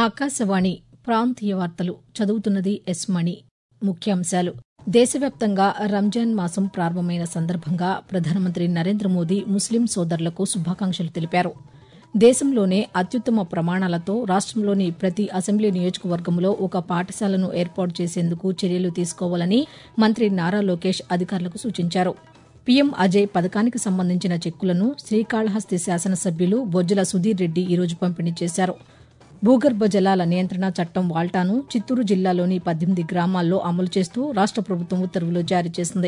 ఆకాశవాణి ప్రాంతీయ వార్తలు చదువుతున్నది ఎస్ మణి ముఖ్యాంశాలు దేశవ్యాప్తంగా రంజాన్ మాసం ప్రారంభమైన సందర్భంగా ప్రధానమంత్రి నరేంద్ర మోదీ ముస్లిం సోదరులకు శుభాకాంక్షలు తెలిపారు దేశంలోనే అత్యుత్తమ ప్రమాణాలతో రాష్టంలోని ప్రతి అసెంబ్లీ నియోజకవర్గంలో ఒక పాఠశాలను ఏర్పాటు చేసేందుకు చర్యలు తీసుకోవాలని మంత్రి నారా లోకేష్ అధికారులకు సూచించారు పీఎం అజయ్ పథకానికి సంబంధించిన చెక్కులను శ్రీకాళహస్తి శాసనసభ్యులు బొజ్జల సుధీర్ రెడ్డి ఈరోజు పంపిణీ చేశారు భూగర్భ జలాల నియంత్రణ చట్టం వాల్టాను చిత్తూరు జిల్లాలోని పద్దెనిమిది గ్రామాల్లో అమలు చేస్తూ రాష్ట ప్రభుత్వం ఉత్తర్వులు జారీ చేసింది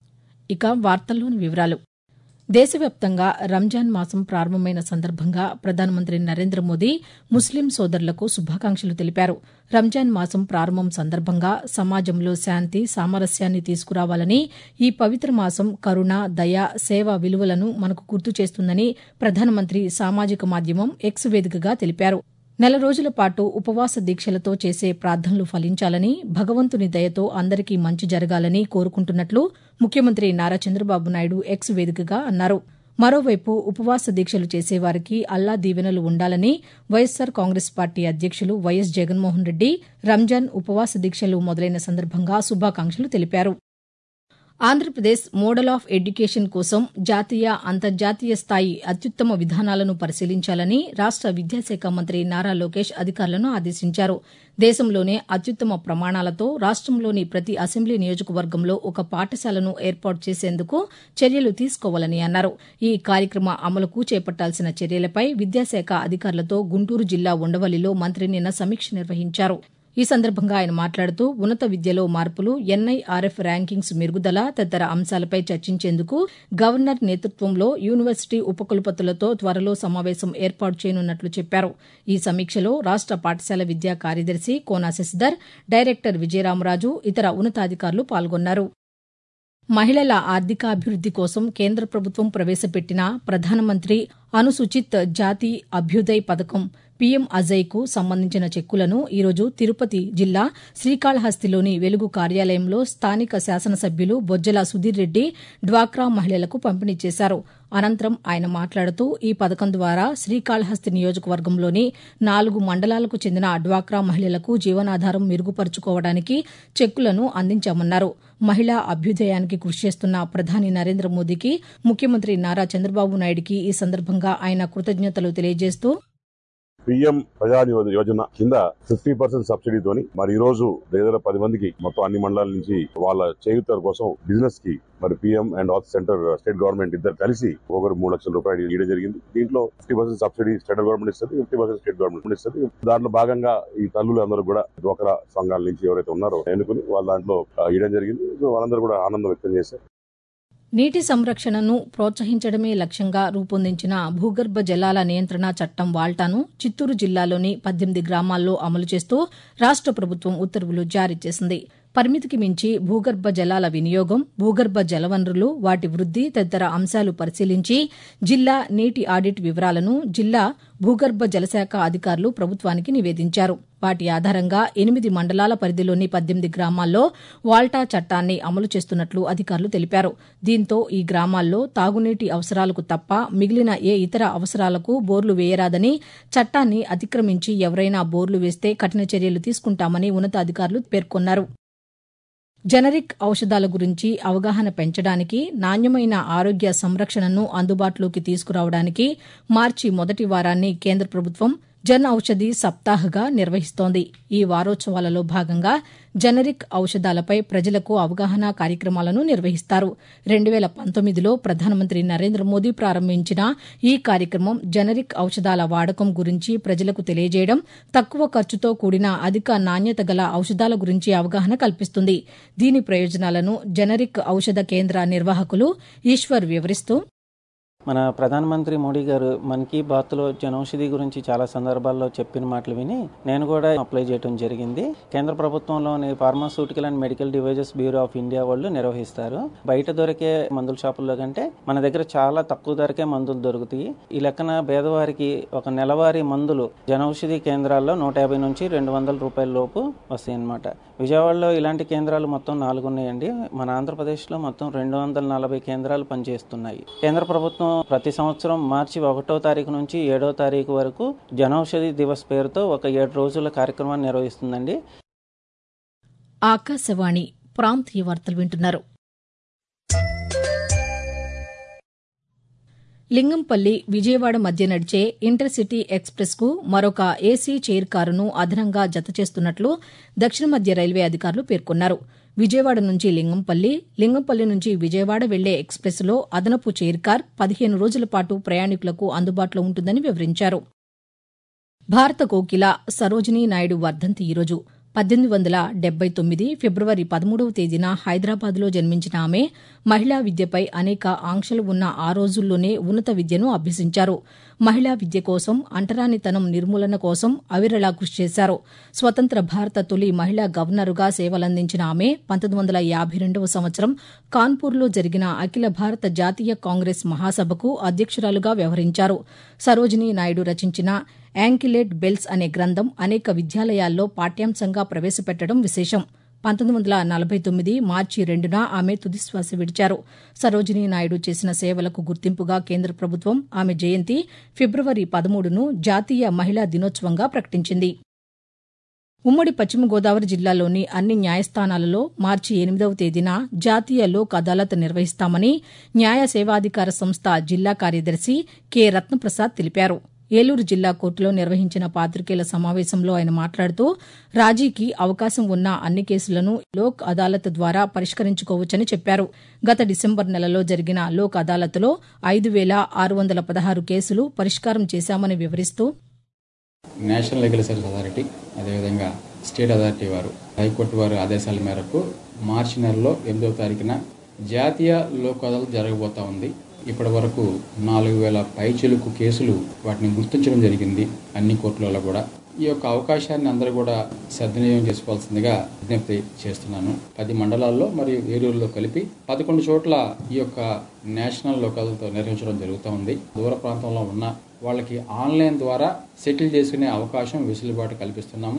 ఇక వార్తల్లోని వివరాలు దేశవ్యాప్తంగా రంజాన్ మాసం ప్రారంభమైన సందర్భంగా ప్రధానమంత్రి నరేంద్ర మోదీ ముస్లిం సోదరులకు శుభాకాంక్షలు తెలిపారు రంజాన్ మాసం ప్రారంభం సందర్భంగా సమాజంలో శాంతి సామరస్యాన్ని తీసుకురావాలని ఈ పవిత్ర మాసం కరుణ దయ సేవ విలువలను మనకు గుర్తు చేస్తుందని ప్రధానమంత్రి సామాజిక మాధ్యమం ఎక్స్ వేదికగా తెలిపారు నెల రోజుల పాటు ఉపవాస దీక్షలతో చేసే ప్రార్థనలు ఫలించాలని భగవంతుని దయతో అందరికీ మంచి జరగాలని కోరుకుంటున్నట్లు ముఖ్యమంత్రి నారా చంద్రబాబు నాయుడు ఎక్స్ వేదికగా అన్నారు మరోవైపు ఉపవాస దీక్షలు చేసేవారికి అల్లా దీవెనలు ఉండాలని వైఎస్సార్ కాంగ్రెస్ పార్టీ అధ్యక్షులు వైఎస్ జగన్మోహన్ రెడ్డి రంజాన్ ఉపవాస దీక్షలు మొదలైన సందర్భంగా శుభాకాంక్షలు తెలిపారు ఆంధ్రప్రదేశ్ మోడల్ ఆఫ్ ఎడ్యుకేషన్ కోసం జాతీయ అంతర్జాతీయ స్థాయి అత్యుత్తమ విధానాలను పరిశీలించాలని రాష్ట విద్యాశాఖ మంత్రి నారా లోకేష్ అధికారులను ఆదేశించారు దేశంలోనే అత్యుత్తమ ప్రమాణాలతో రాష్టంలోని ప్రతి అసెంబ్లీ నియోజకవర్గంలో ఒక పాఠశాలను ఏర్పాటు చేసేందుకు చర్యలు తీసుకోవాలని అన్నారు ఈ కార్యక్రమ అమలుకు చేపట్టాల్సిన చర్యలపై విద్యాశాఖ అధికారులతో గుంటూరు జిల్లా ఉండవల్లిలో మంత్రి నిన్న సమీక్ష నిర్వహించారు ఈ సందర్భంగా ఆయన మాట్లాడుతూ ఉన్నత విద్యలో మార్పులు ఎన్ఐఆర్ఎఫ్ ర్యాంకింగ్స్ మెరుగుదల తదితర అంశాలపై చర్చించేందుకు గవర్నర్ నేతృత్వంలో యూనివర్సిటీ ఉపకులపతులతో త్వరలో సమావేశం ఏర్పాటు చేయనున్నట్లు చెప్పారు ఈ సమీక్షలో రాష్ట పాఠశాల విద్యా కార్యదర్శి కోనా శశిధర్ డైరెక్టర్ విజయరామరాజు ఇతర ఉన్నతాధికారులు పాల్గొన్నారు మహిళల ఆర్థికాభివృద్ది కోసం కేంద్ర ప్రభుత్వం ప్రవేశపెట్టిన ప్రధానమంత్రి అనుసూచిత్ జాతి అభ్యుదయ్ పథకం పీఎం అజయ్కు సంబంధించిన చెక్కులను ఈరోజు తిరుపతి జిల్లా శ్రీకాళహస్తిలోని వెలుగు కార్యాలయంలో స్థానిక శాసనసభ్యులు బొజ్జల సుధీర్ రెడ్డి డ్వాక్రా మహిళలకు పంపిణీ చేశారు అనంతరం ఆయన మాట్లాడుతూ ఈ పథకం ద్వారా శ్రీకాళహస్తి నియోజకవర్గంలోని నాలుగు మండలాలకు చెందిన డ్వాక్రా మహిళలకు జీవనాధారం మెరుగుపరుచుకోవడానికి చెక్కులను అందించామన్నారు మహిళా అభ్యుదయానికి కృషి చేస్తున్న ప్రధాని నరేంద్ర మోదీకి ముఖ్యమంత్రి నారా చంద్రబాబు నాయుడికి ఈ సందర్భంగా ఆయన కృతజ్ఞతలు తెలియజేస్తూ పిఎం ప్రజానియోజన యోజన కింద ఫిఫ్టీ పర్సెంట్ సబ్సిడీతోని మరి ఈ రోజు దగ్గర పది మందికి మొత్తం అన్ని మండలాల నుంచి వాళ్ళ చేయుత కోసం బిజినెస్ కి మరి PM and all centre state government ఇద్దరు కలిసి ఒకరు మూడు లక్షల రూపాయలు ఇవ్వడం జరిగింది దీంట్లో fifty percent subsidy central government ఇస్తుంది ఫిఫ్టీ పర్సెంట్ స్టేట్ గవర్నమెంట్ ఇస్తుంది దాంట్లో భాగంగా ఈ తల్లులు అందరూ కూడా డ్వాక్రా సంఘాల నుంచి ఎవరైతే ఉన్నారో ఎన్నుకుని వాళ్ళ దాంట్లో ఇవ్వడం జరిగింది సో వాళ్ళందరూ కూడా ఆనందం వ్యక్తం చేశారు నీటి సంరక్షణను ప్రోత్సహించడమే లక్ష్యంగా రూపొందించిన భూగర్భ జలాల నియంత్రణ చట్టం వాల్టాను చిత్తూరు జిల్లాలోని పద్దెనిమిది గ్రామాల్లో అమలు చేస్తూ రాష్ట ప్రభుత్వం ఉత్తర్వులు జారీ చేసింది పరిమితికి మించి భూగర్భ జలాల వినియోగం భూగర్భ జలవనరులు వాటి వృద్ది తదితర అంశాలు పరిశీలించి జిల్లా నీటి ఆడిట్ వివరాలను జిల్లా భూగర్భ జలశాఖ అధికారులు ప్రభుత్వానికి నివేదించారు వాటి ఆధారంగా ఎనిమిది మండలాల పరిధిలోని పద్దెనిమిది గ్రామాల్లో వాల్టా చట్టాన్ని అమలు చేస్తున్నట్లు అధికారులు తెలిపారు దీంతో ఈ గ్రామాల్లో తాగునీటి అవసరాలకు తప్ప మిగిలిన ఏ ఇతర అవసరాలకు బోర్లు వేయరాదని చట్టాన్ని అతిక్రమించి ఎవరైనా బోర్లు వేస్తే కఠిన చర్యలు తీసుకుంటామని ఉన్నతాధికారులు పేర్కొన్నారు జనరిక్ ఔషధాల గురించి అవగాహన పెంచడానికి నాణ్యమైన ఆరోగ్య సంరక్షణను అందుబాటులోకి తీసుకురావడానికి మార్చి మొదటి వారాన్ని కేంద్ర ప్రభుత్వం జన్ ఔషధి సప్తాహ్గా నిర్వహిస్తోంది ఈ వారోత్సవాలలో భాగంగా జనరిక్ ఔషధాలపై ప్రజలకు అవగాహన కార్యక్రమాలను నిర్వహిస్తారు రెండు వేల పంతొమ్మిదిలో ప్రధానమంత్రి నరేంద్ర మోదీ ప్రారంభించిన ఈ కార్యక్రమం జనరిక్ ఔషధాల వాడకం గురించి ప్రజలకు తెలియజేయడం తక్కువ ఖర్చుతో కూడిన అధిక నాణ్యత గల ఔషధాల గురించి అవగాహన కల్పిస్తుంది దీని ప్రయోజనాలను జనరిక్ ఔషధ కేంద్ర నిర్వాహకులు ఈశ్వర్ వివరిస్తూ మన ప్రధానమంత్రి మోడీ గారు మన్ కీ బాత్లో జనౌషధి గురించి చాలా సందర్భాల్లో చెప్పిన మాటలు విని నేను కూడా అప్లై చేయడం జరిగింది కేంద్ర ప్రభుత్వంలోని pharmaceutical and medical devices bureau of India వాళ్ళు నిర్వహిస్తారు బయట దొరికే మందుల షాపుల్లో కంటే మన దగ్గర చాలా తక్కువ ధరకే మందులు దొరుకుతాయి ఈ లెక్కన పేదవారికి ఒక నెలవారీ మందులు జనౌషధి కేంద్రాల్లో నూట యాభై నుంచి రెండు వందల రూపాయల లోపు వస్తాయి అన్నమాట విజయవాడలో ఇలాంటి కేంద్రాలు మొత్తం నాలుగు ఉన్నాయండి మన ఆంధ్రప్రదేశ్లో మొత్తం రెండు వందల నలభై కేంద్రాలు పనిచేస్తున్నాయి కేంద్ర ప్రభుత్వం ప్రతి సంవత్సరం మార్చి ఒకటో తారీఖు నుంచి ఏడో తారీఖు వరకు జనౌషధి దివస్ పేరుతో ఒక ఏడు రోజుల కార్యక్రమాన్ని నిర్వహిస్తుందండి ఆకాశవాణి ప్రాంతీయ వార్తలు వింటున్నారు లింగంపల్లి విజయవాడ మధ్య నడిచే ఇంటర్సిటీ ఎక్స్ప్రెస్ కు మరొక ఏసీ చైర్ కారును అదనంగా జత చేస్తున్నట్లు దక్షిణ మధ్య రైల్వే అధికారులు పేర్కొన్నారు విజయవాడ నుంచి లింగంపల్లి లింగంపల్లి నుంచి విజయవాడ వెళ్లే ఎక్స్ప్రెస్ లో అదనపు చైర్ కార్ పదిహేను రోజుల పాటు ప్రయాణికులకు అందుబాటులో ఉంటుందని వివరించారు భారత కోకిల సరోజినీ నాయుడు వర్ధంతి ఈరోజు పద్దెనిమిది వందల డెబ్బై తొమ్మిది ఫిబ్రవరి పదమూడవ తేదీన హైదరాబాద్లో జన్మించిన ఆమె మహిళా విద్యపై అనేక ఆంక్షలు ఉన్న ఆ రోజుల్లోనే ఉన్నత విద్యను అభ్యసించారు మహిళా విద్య కోసం అంటరానితనం నిర్మూలన కోసం అవిరళా కృషి చేశారు స్వతంత్ర భారత తొలి మహిళా గవర్నరుగా సేవలందించిన ఆమె పంతొమ్మిది వందల యాభై రెండవ సంవత్సరం కాన్పూర్లో జరిగిన అఖిల భారత జాతీయ కాంగ్రెస్ మహాసభకు అధ్యక్షురాలుగా వ్యవహరించారు సరోజినీ నాయుడు రచించిన యాంకిలేట్ బెల్స్ అనే గ్రంథం అనేక విద్యాలయాల్లో పాఠ్యాంశంగా ప్రవేశపెట్టడం విశేషం పంతొమ్మిది వందల నలభై తొమ్మిది మార్చి రెండున ఆమె తుదిశ్వాస విడిచారు సరోజినీ నాయుడు చేసిన సేవలకు గుర్తింపుగా కేంద్ర ప్రభుత్వం ఆమె జయంతి ఫిబ్రవరి పదమూడును జాతీయ మహిళా దినోత్సవంగా ప్రకటించింది ఉమ్మడి పశ్చిమ గోదావరి జిల్లాలోని అన్ని న్యాయస్థానాలలో మార్చి ఎనిమిదవ తేదీన జాతీయ లోక్ అదాలత్ నిర్వహిస్తామని న్యాయ సేవాధికార సంస్థ జిల్లా కార్యదర్శి కె రత్నప్రసాద్ తెలిపారు ఏలూరు జిల్లా కోర్టులో నిర్వహించిన పాతికేయుల సమావేశంలో ఆయన మాట్లాడుతూ రాజీకి అవకాశం ఉన్న అన్ని కేసులను లోక్ అదాలత్ ద్వారా పరిష్కరించుకోవచ్చని చెప్పారు గత డిసెంబర్ నెలలో జరిగిన లోక్ అదాలత్లో ఐదు వేల ఆరు వందల పదహారు కేసులు పరిష్కారం చేశామని వివరిస్తూ నేషనల్ లీగల్ సర్వీస్ అథారిటీ అదేవిధంగా స్టేట్ అథారిటీ వారు హైకోర్టు వారి ఆదేశాల మేరకు మార్చి నెలలో ఎనిమిదవ తారీఖున జాతీయ లోక్ అదాలత్ జరగబోతా ఉంది ఇప్పటి వరకు నాలుగు వేల పైచిలుకు కేసులు వాటిని గుర్తించడం జరిగింది అన్ని కోర్టులలో కూడా ఈ యొక్క అవకాశాన్ని అందరూ కూడా సద్వినియోగం చేసుకోవాల్సిందిగా విజ్ఞప్తి చేస్తున్నాను పది మండలాల్లో మరియు ఏలూరులో కలిపి పదకొండు చోట్ల ఈ యొక్క నేషనల్ లోకాలతో నిర్వహించడం జరుగుతూ ఉంది దూర ప్రాంతంలో ఉన్న వాళ్ళకి ఆన్లైన్ ద్వారా సెటిల్ చేసుకునే అవకాశం వెసులుబాటు కల్పిస్తున్నాము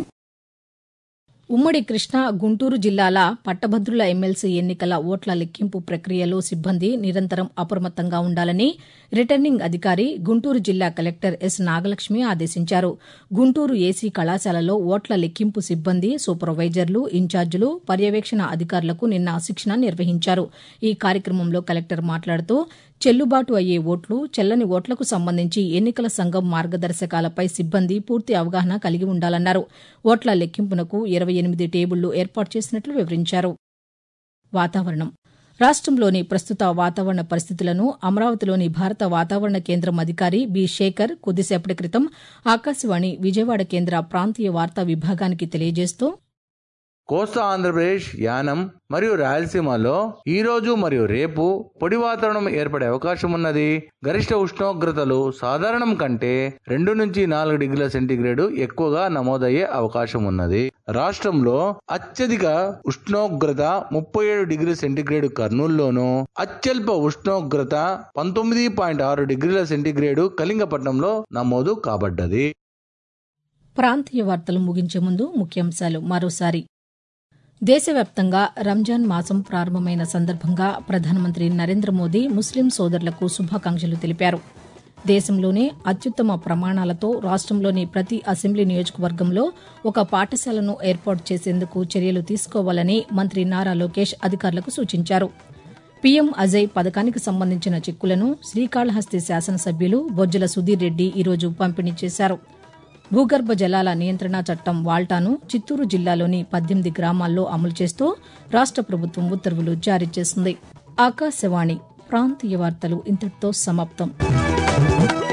ఉమ్మడి కృష్ణా గుంటూరు జిల్లాల పట్టభద్రుల ఎమ్మెల్సీ ఎన్నికల ఓట్ల లెక్కింపు ప్రక్రియలో సిబ్బంది నిరంతరం అప్రమత్తంగా ఉండాలని రిటర్నింగ్ అధికారి గుంటూరు జిల్లా కలెక్టర్ ఎస్ నాగలక్ష్మి ఆదేశించారు గుంటూరు ఏసీ కళాశాలలో ఓట్ల లెక్కింపు సిబ్బంది సూపర్వైజర్లు ఇన్ఛార్జీలు పర్యవేక్షణ అధికారులకు నిన్న శిక్షణ నిర్వహించారు ఈ కార్యక్రమంలో కలెక్టర్ మాట్లాడుతూ చెల్లుబాటు అయ్యే ఓట్లు చెల్లని ఓట్లకు సంబంధించి ఎన్నికల సంఘం మార్గదర్శకాలపై సిబ్బంది పూర్తి అవగాహన కలిగి ఉండాలన్నారు ఓట్ల లెక్కింపునకు ఇరవై ఎనిమిది టేబుళ్లు ఏర్పాటు చేసినట్లు వివరించారు వాతావరణం రాష్ట్రంలోని ప్రస్తుత వాతావరణ పరిస్థితులను అమరావతిలోని భారత వాతావరణ కేంద్రం అధికారి బి శేఖర్ కొద్దిసేపటి క్రితం ఆకాశవాణి విజయవాడ కేంద్ర ప్రాంతీయ వార్తా విభాగానికి తెలియజేస్తూ కోస్తా ఆంధ్రప్రదేశ్ యానం మరియు రాయలసీమలో ఈ రోజు మరియు రేపు పొడి వాతావరణం ఏర్పడే అవకాశం ఉన్నది గరిష్ట ఉష్ణోగ్రతలు సాధారణం కంటే రెండు నుంచి నాలుగు డిగ్రీల సెంటీగ్రేడ్ ఎక్కువగా నమోదయ్యే అవకాశం ఉన్నది రాష్ట్రంలో అత్యధిక ఉష్ణోగ్రత ముప్పై ఏడు డిగ్రీ సెంటీగ్రేడ్ కర్నూలులోను అత్యల్ప ఉష్ణోగ్రత పంతొమ్మిది పాయింట్ ఆరు డిగ్రీల సెంటీగ్రేడ్ కళింగపట్నంలో నమోదు కాబడ్డది ప్రాంతీయ వార్తలు ముగించే ముందు ముఖ్యాంశాలు మరోసారి దేశవ్యాప్తంగా రంజాన్ మాసం ప్రారంభమైన సందర్భంగా ప్రధానమంత్రి నరేంద్ర మోదీ ముస్లిం సోదరులకు శుభాకాంక్షలు తెలిపారు దేశంలోనే అత్యుత్తమ ప్రమాణాలతో రాష్ట్రంలోని ప్రతి అసెంబ్లీ నియోజకవర్గంలో ఒక పాఠశాలను ఏర్పాటు చేసేందుకు చర్యలు తీసుకోవాలని మంత్రి నారా లోకేష్ అధికారులకు సూచించారు పీఎం అజయ్ పథకానికి సంబంధించిన చెక్కులను శ్రీకాళహస్తి శాసనసభ్యులు బొజ్జల సుధీర్ రెడ్డి ఈరోజు పంపిణీ చేశారు భూగర్భ జలాల నియంత్రణ చట్టం వాల్టాను చిత్తూరు జిల్లాలోని పద్దెనిమిది గ్రామాల్లో అమలు చేస్తూ రాష్ట ప్రభుత్వం ఉత్తర్వులు జారీ చేసింది ఆకాశవాణి ప్రాంతీయ వార్తలు ఇంతటితో సమాప్తం